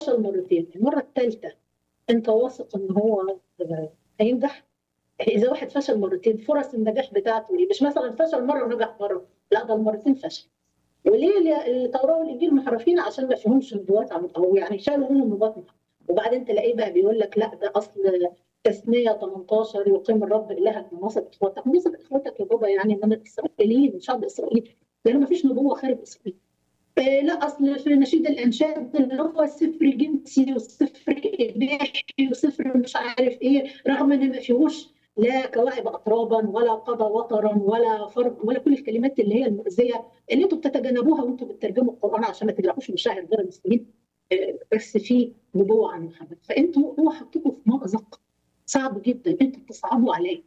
فشل مرتين المره الثالثه انت واثق ان هو هينجح اذا واحد فشل مرتين فرص النجاح بتاعته ايه مش مثلا فشل مره ونجح مره لا ده المرتين فشل وليه التوراه والانجيل محرفين عشان ما فيهمش نبوات او يعني شالوا منهم نبوات وبعدين تلاقيه بقى بيقول لك لا ده اصل تثنية 18 يقيم الرب إلهك من وسط إخوتك من وسط إخوتك يا بابا يعني من الإسرائيليين شعب إسرائيل لأنه ما فيش نبوة خارج إسرائيل آه لا أصل في نشيد الأنشاد اللي هو صفر جنسي وصفر إباحي وصفر مش عارف إيه رغم إن ما فيهوش لا كواعب أطرابا ولا قضى وطرا ولا فرض ولا كل الكلمات اللي هي المؤذية اللي أنتم بتتجنبوها وأنتم بتترجموا القرآن عشان ما تجرحوش مشاعر غير المسلمين آه بس في نبوة عن محمد فأنتوا هو حطكم في مأزق صعب جدا انتوا بتصعبوا عليه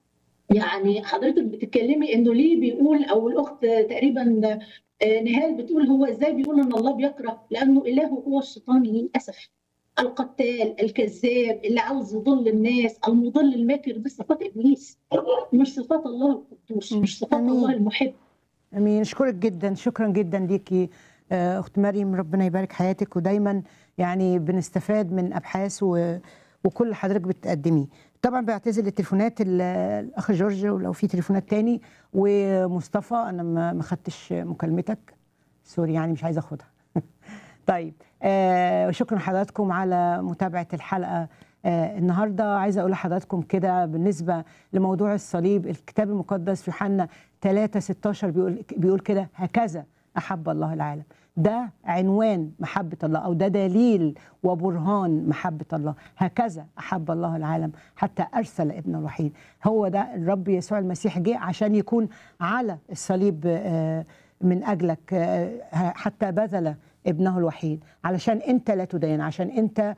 يعني حضرتك بتتكلمي انه ليه بيقول او الاخت تقريبا نهال بتقول هو ازاي بيقول ان الله بيكره لانه الهه هو الشيطان للاسف القتال الكذاب اللي عاوز يضل الناس المضل الماكر دي صفات ابليس مش صفات الله القدوس مش صفات أمين. الله المحب امين اشكرك جدا شكرا جدا ليكي اخت مريم ربنا يبارك حياتك ودايما يعني بنستفاد من ابحاث و وكل حضرتك بتقدميه طبعا بعتذر للتليفونات الاخ جورج ولو في تليفونات تاني ومصطفى انا ما خدتش مكالمتك سوري يعني مش عايزه اخدها طيب آه شكرا حضراتكم على متابعه الحلقه آه النهارده عايزه اقول لحضراتكم كده بالنسبه لموضوع الصليب الكتاب المقدس في يوحنا 3 16 بيقول بيقول كده هكذا احب الله العالم ده عنوان محبة الله أو ده دليل وبرهان محبة الله هكذا أحب الله العالم حتى أرسل ابنه الوحيد هو ده الرب يسوع المسيح جه عشان يكون على الصليب من أجلك حتى بذل ابنه الوحيد علشان أنت لا تدين عشان أنت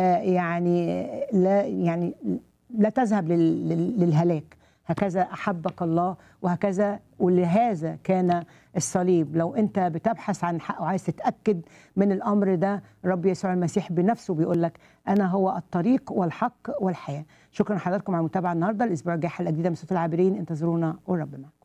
يعني لا يعني لا تذهب للهلاك هكذا احبك الله وهكذا ولهذا كان الصليب لو انت بتبحث عن حق وعايز تتاكد من الامر ده رب يسوع المسيح بنفسه بيقول لك انا هو الطريق والحق والحياه شكرا لحضراتكم على المتابعه النهارده الاسبوع الجاي حلقه جديده من صوت العابرين انتظرونا والرب معكم